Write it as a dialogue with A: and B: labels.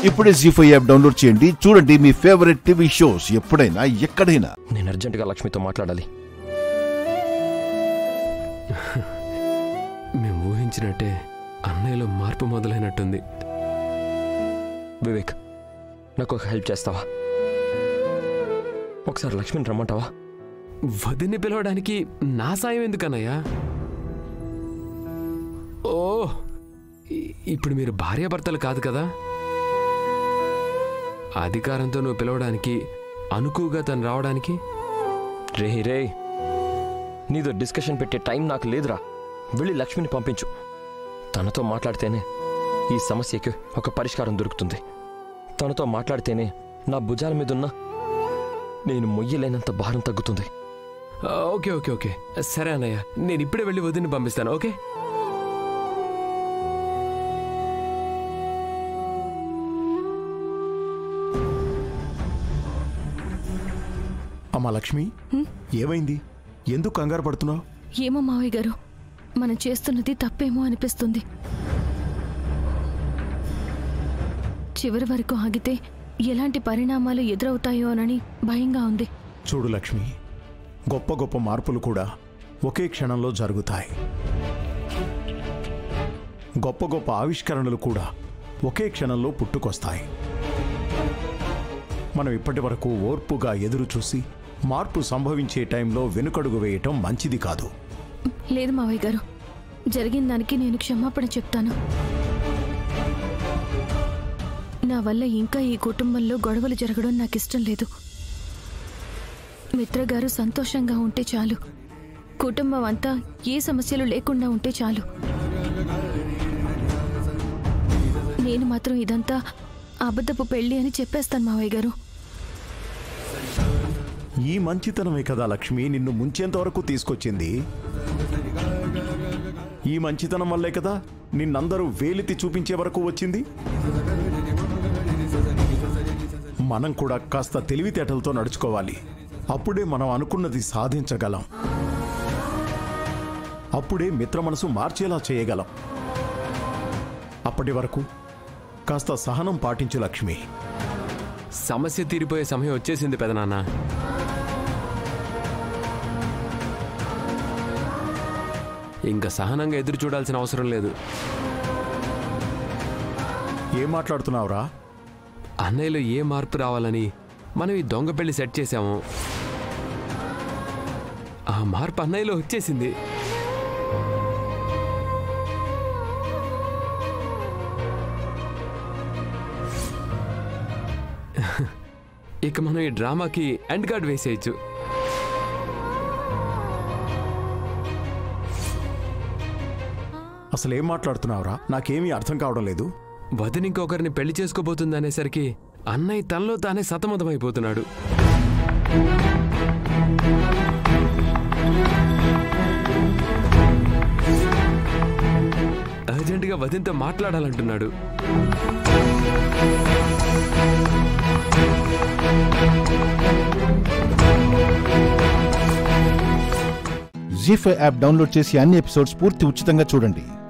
A: ఇప్పుడే G five app download చేయండి చూడండి మీ ఫేవరెట్ టీవీ షోస్ ఎప్పుడైనా ఎక్కడైనా
B: నేను అర్జెంటుగా లక్ష్మితో మాట్లాడాలి
C: మేము ఊహించినట్టే అన్నయ్యలో మార్పు మొదలైనట్టుంది
B: వివేక్ నాకు ఒక హెల్ప్ చేస్తావా ఒకసారి లక్ష్మిని రమ్మంటావా
C: వదిన్ని పిలవడానికి నా సాయం ఎందుకన్నయ్యా ఓ ఇ- ఇప్పుడు మీరు భార్యాభర్తలు కాదు కదా అధికారంతో నువ్వు పిలవడానికి అనుకువగా తను రావడానికి
B: రే రే నీతో డిస్కషన్ పెట్టే టైం నాకు లేదురా వెళ్ళి లక్ష్మిని పంపించు తనతో మాట్లాడితేనే ఈ సమస్యకి ఒక పరిష్కారం దొరుకుతుంది తనతో మాట్లాడితేనే నా భుజాల మీదున్న నేను మొయ్యలేనంత భారం తగ్గుతుంది
C: ఆ, ఓకే ఓకే ఓకే సరే అన్నయ్య నేను ఇప్పుడే వెళ్ళి వదిన్ని పంపిస్తాను ఓకే
D: అమ్మా లక్ష్మి ఏమైంది ఎందుకు కంగారు పడుతున్నావు
E: ఏమో మావయ్య గారు మనం చేస్తున్నది తప్పేమో అనిపిస్తుంది చివరి వరకు ఆగితే ఎలాంటి పరిణామాలు ఎదురవుతాయోనని భయంగా ఉంది
D: చూడు లక్ష్మి గొప్ప గొప్ప మార్పులు కూడా ఒకే క్షణంలో జరుగుతాయి గొప్ప గొప్ప ఆవిష్కరణలు కూడా ఒకే క్షణంలో పుట్టుకొస్తాయి మనం ఇప్పటి వరకు ఓర్పుగా ఎదురు చూసి మార్పు సంభవించే టైంలో వెనుకడుగు వేయటం మంచిది కాదు
E: లేదు మావయ్య గారు జరిగిన దానికి నేను క్షమాపణ చెప్తాను నా వల్ల ఇంకా ఈ కుటుంబంలో గొడవలు జరగడం నాకు ఇష్టం లేదు మిత్ర గారు సంతోషంగా ఉంటే చాలు కుటుంబం అంతా ఏ సమస్యలు లేకుండా ఉంటే చాలు నేను మాత్రం ఇదంతా అబద్ధపు పెళ్లి అని చెప్పేస్తాను మావయ్య గారు
D: ఈ మంచితనమే కదా లక్ష్మి నిన్ను ముంచేంత వరకు తీసుకొచ్చింది ఈ మంచితనం వల్లే కదా నిన్నందరూ వేలితి చూపించే వరకు వచ్చింది మనం కూడా కాస్త తెలివితేటలతో నడుచుకోవాలి అప్పుడే మనం అనుకున్నది సాధించగలం అప్పుడే మిత్ర మనసు మార్చేలా చేయగలం అప్పటి వరకు కాస్త సహనం పాటించు లక్ష్మి
C: సమస్య తీరిపోయే సమయం వచ్చేసింది పెదనాన్న ఇంకా సహనంగా ఎదురు చూడాల్సిన అవసరం లేదు
D: ఏం మాట్లాడుతున్నావురా
C: అన్నయ్యలో ఏ మార్పు రావాలని మనం ఈ దొంగ పెళ్లి సెట్ చేశాము ఆ మార్పు అన్నయ్యలో వచ్చేసింది ఇక మనం ఈ డ్రామాకి ఎండ్ కార్డ్ వేసేయచ్చు
D: అసలు ఏం మాట్లాడుతున్నావురా నాకేమీ అర్థం కావడం లేదు
C: వదిన ఇంకొకరిని పెళ్లి చేసుకోబోతుంది అనేసరికి అన్నయ్య తనలో తానే సతమతమైపోతున్నాడు అర్జెంటుగా వదినతో మాట్లాడాలంటున్నాడు
A: జీ ఫైవ్ యాప్ డౌన్లోడ్ చేసి అన్ని ఎపిసోడ్స్ పూర్తి ఉచితంగా చూడండి